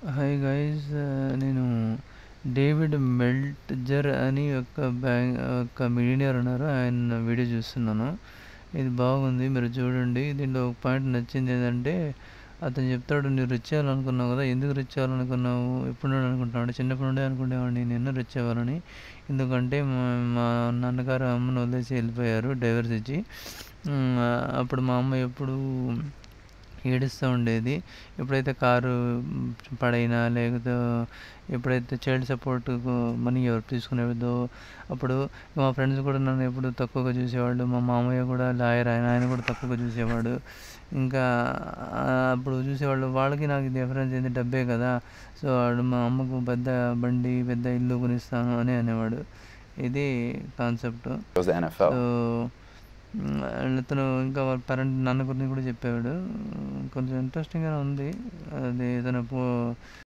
Hi guys నేను David Meltzer అని ఒక బ్యాంక్ ఒక మిలినియర్ ఉన్నారు ఆయన వీడియో చూస్తున్నాను ఇది బాగుంది మీరు చూడండి దీంట్లో ఒక పాయింట్ నచ్చింది ఏంటంటే అతను చెప్తాడు నువ్వు రిచ్ అవ్వాలనుకున్నావు కదా ఎందుకు రిచ్ అవ్వాలనుకున్నావు ఎప్పుడు నుండి అనుకుంటున్నావు చిన్నప్పటి నుండే అనుకునేవాడిని నేను రిచ్ అవ్వాలని ఎందుకంటే మా మా నాన్నగారు అమ్మను వదిలేసి వెళ్ళిపోయారు డైవర్స్ ఇచ్చి ఉమ్, అప్పుడు మా అమ్మ ఎప్పుడు ఏడుస్తూ ఉండేది ఎప్పుడైతే కారు పడైనా లేకపోతే ఎప్పుడైతే చైల్డ్ సపోర్ట్ మనీ ఎవరు తీసుకునేదో అప్పుడు మా ఫ్రెండ్స్ కూడా నన్ను ఎప్పుడు తక్కువగా చూసేవాళ్ళు మా మామయ్య కూడా లాయర్ ఆయన ఆయన కూడా తక్కువగా చూసేవాడు ఇంకా ఆ, అప్పుడు చూసేవాళ్ళు వాళ్ళకి నాకు డిఫరెన్స్ ఏంటి డబ్బే కదా సో వాడు మా అమ్మకు పెద్ద బండి పెద్ద ఇల్లు కొనిస్తాను అని అనేవాడు ఇది concept goes to NFL. So hmm, అతను ఇంకా వాళ్ళ పేరెంట్ నాన్న గురించి కూడా చెప్పాడు కొంచెం ఇంట్రెస్టింగ్గానే ఉంది అది తన పో